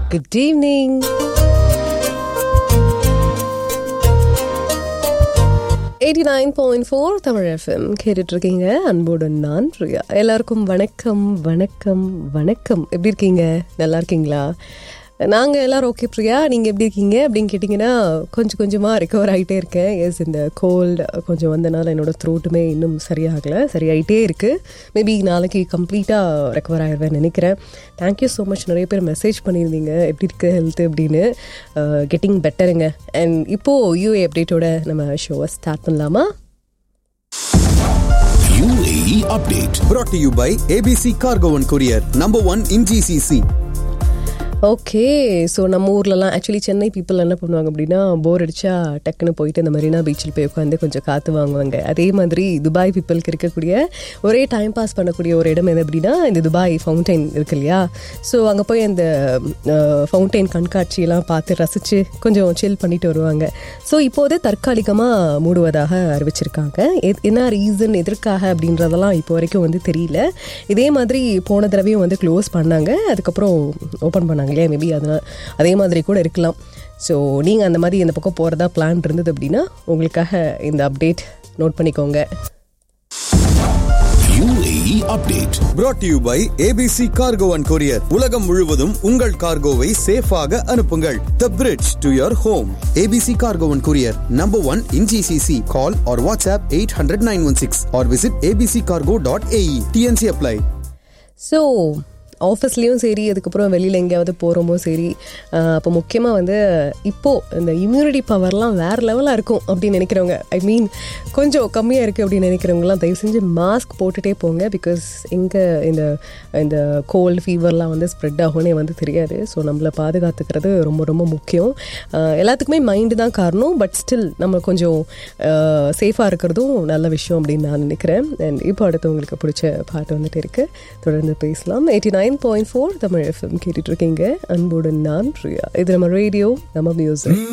Good evening eighty nine point four Tamil FM கேட்டுட்டு இருக்கீங்க அன்போடு நான் பிரியா எல்லாருக்கும் வணக்கம் வணக்கம் வணக்கம் எப்படி இருக்கீங்க நல்லா இருக்கீங்களா நாங்கள் எல்லாரும் ஓகே பிரியா நீங்கள் எப்படி இருக்கீங்க அப்படின்னு கேட்டிங்கன்னா கொஞ்சம் கொஞ்சமாக ரெக்கவர் ஆகிட்டே இருக்கேன் எஸ் இந்த கோல்டு கொஞ்சம் வந்தனால என்னோட த்ரோட்டுமே இன்னும் சரியாகலை சரியாயிட்டே இருக்குது மேபி நாளைக்கு கம்ப்ளீட்டாக ரெக்கவர் ஆகிடுவேன் நினைக்கிறேன் தேங்க்யூ ஸோ மச் நிறைய பேர் மெசேஜ் பண்ணியிருந்தீங்க எப்படி இருக்குது ஹெல்த் அப்படின்னு கெட்டிங் பெட்டருங்க அண்ட் இப்போது யூஏ அப்டேட்டோட நம்ம ஷோவை ஸ்டார்ட் பண்ணலாமா UAE update. brought to you by ABC Cargo and Courier, number one in GCC. Okay so நம்ம ஊர்லலாம் ஆக்சுவலி சென்னை பீப்புள் என்ன பண்ணுவாங்க அப்படின்னா போர் அடிச்சா டக்குன்னு போயிட்டு இந்த மெரினா பீச்சில் போய் உட்காந்து கொஞ்சம் காற்று வாங்குவாங்க அதே மாதிரி துபாய் பீப்புளுக்கு இருக்கக்கூடிய ஒரே டைம் பாஸ் பண்ணக்கூடிய ஒரு இடம் எது அப்படின்னா இந்த துபாய் ஃபவுண்டைன் இருக்கு இல்லையா ஸோ அங்கே போய் அந்த ஃபவுண்டைன் கண்காட்சியெல்லாம் பார்த்து ரசித்து கொஞ்சம் சில் பண்ணிட்டு வருவாங்க ஸோ இப்போது தற்காலிகமாக மூடுவதாக அறிவிச்சிருக்காங்க எத்- என்ன ரீசன் எதற்காக அப்படின்றதெல்லாம் இப்போ வரைக்கும் வந்து தெரியல இதே மாதிரி போன தடவையும் வந்து க்ளோஸ் பண்ணாங்க அதுக்கப்புறம் ஓப்பன் பண்ணாங்க இல்லையா மேபி அதனால் அதே மாதிரி கூட இருக்கலாம் ஸோ நீங்கள் அந்த மாதிரி இந்த பக்கம் போகிறதா பிளான் இருந்தது அப்படின்னா உங்களுக்காக இந்த அப்டேட் நோட் பண்ணிக்கோங்க UAE update. brought to you by ABC Cargo and Courier. உலகம் முழுவதும் உங்கள் கார்கோவை சேஃபாக அனுப்புங்கள் The bridge to your home. ABC Cargo and Courier, number one in GCC. Call or WhatsApp 800-916 or visit abccargo.ae. TNC apply. So ஆஃபீஸ்லேயும் சரி அதுக்கப்புறம் வெளியில் எங்கேயாவது போகிறோமோ சரி ஆஹ் அப்போ முக்கியமாக வந்து இப்போது இந்த இம்யூனிட்டி பவர்லாம் வேறு லெவலாக இருக்கும் அப்படின்னு நினைக்கிறவங்க ஐ மீன் கொஞ்சம் கம்மியாக இருக்குது அப்படின்னு நினைக்கிறவங்கலாம் தயவு செஞ்சு மாஸ்க் போட்டுகிட்டே போங்க பிகாஸ் எங்கே இந்த இந்த கோல்டு ஃபீவர்லாம் வந்து ஸ்ப்ரெட் ஆகும்னே வந்து தெரியாது ஸோ நம்மளை பாதுகாத்துக்கிறது ரொம்ப ரொம்ப முக்கியம் ஆஹ் எல்லாத்துக்குமே மைண்டு தான் காரணம் பட் ஸ்டில் நம்ம கொஞ்சம் சேஃபாக இருக்கிறதும் நல்ல விஷயம் அப்படின்னு நான் நினைக்கிறேன் அண்ட் இப்போ அடுத்து உங்களுக்கு பிடிச்ச பாட்டு வந்துட்டு இருக்கு தொடர்ந்து பேசலாம் eighty nine point four Tamil FM கேட்டுட்டு இருக்கீங்க அன்புடன் நான் பிரியா இது நம்ம ரேடியோ நம்ம மியூசிக்